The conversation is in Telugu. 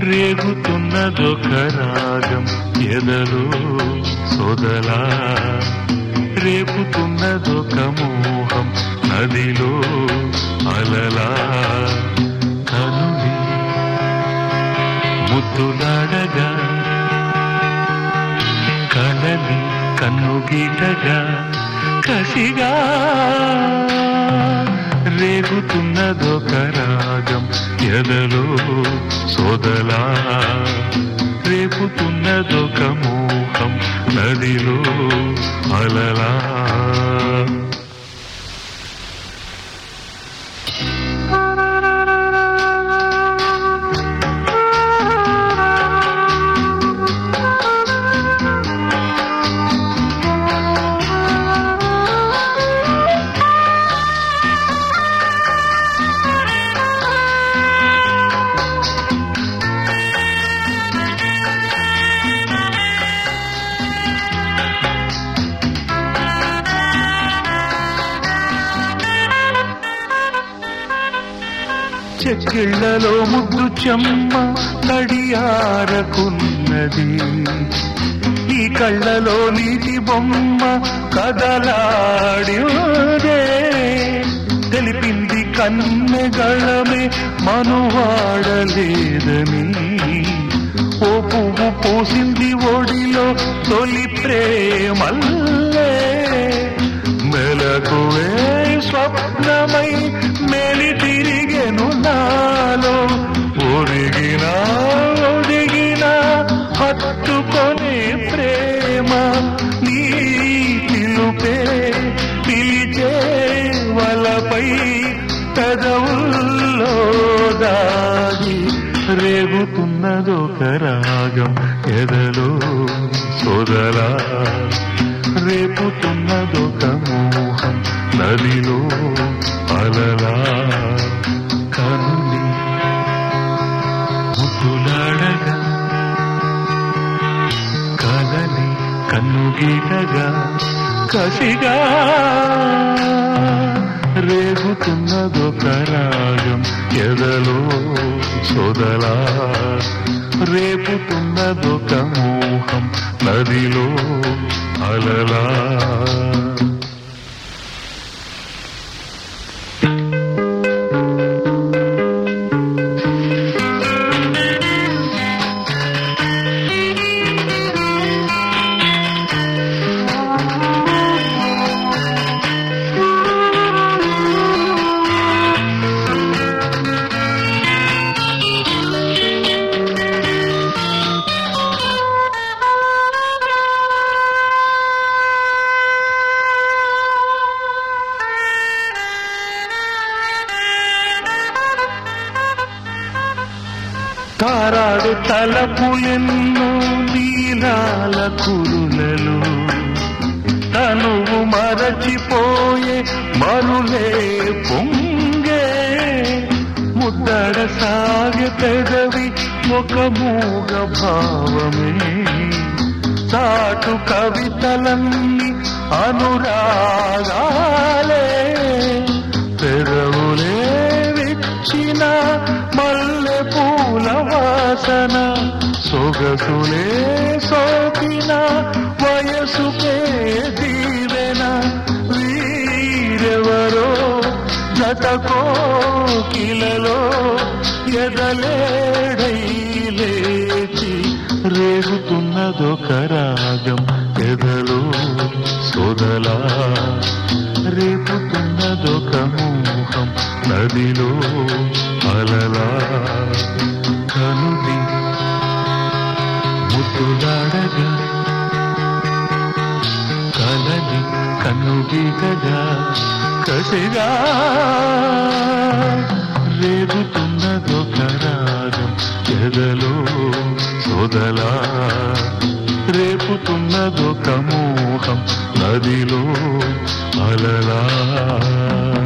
రేగుతున్నదొక రాగం ఎదలో సొదలా రేపుతున్నదొక మోహం నదిలో అలలా కనుని ముద్దులాడగా కలలి కన్నుగీటగా కసిగా రేగుతున్నదొక రాగం ఎదలో సోదలా రేపుతున్నదొక మోహం నదిలో అలలా చెక్కిళ్లలో ముద్దు చెమ్మ నడియారకున్నది ఈ కళ్ళలో నీటి బొమ్మ కదలాడిదే తెలిపింది కన్నెగళమే మనువాడలేదని ఓ పువ్వు పూసింది ఒడిలో తొలి ప్రేమల్లే మెలకువే స్వప్నమై మేలి తిరిగెను నాలో ఒరిగిన ఒదిగిన హత్తుకొనే ప్రేమ నీ పిలుపే పిలిచే వలపై పెదవుల్లో దాగి రేగుతున్నదొక రాగం ఎదలో సోదరా రేపుతున్నదొక మోహం నదిలో అలలా కనులి ముద్దులాడగా కదలి కన్నుగీటగా కసిగా రేగుతున్నదొక రాగం ఎదలో సొదలా రేపుతున్నదొక మోహం నదిలో అలలా తారాడు తలపులెన్నో నీలాల కురులలో తనువు మరచిపోయే మరులే పొంగే ముద్దడ సాగే పెదవి ఒక మూగ భావమే చాటు కవితలన్నీ అనురాగాలే పెదవులే విచ్చిన మల్లె పూల వాసన సొగసులే సోకిన వయసుకే దీవెన వీరెవరో జతకో కిలలో ఎదలేడై లేచి రేగుతున్నదొక రాగం ఎదలో సొదలా రేపుతున్నదొక మోహం నదిలో అలలా కనుది ముద్దులాడగా కలని కన్నుగీటగా కసిగా రేగుతున్నదొక రాగం ఎదలో సొదలా రేపుతున్నదొక మోహం నదిలో అలలా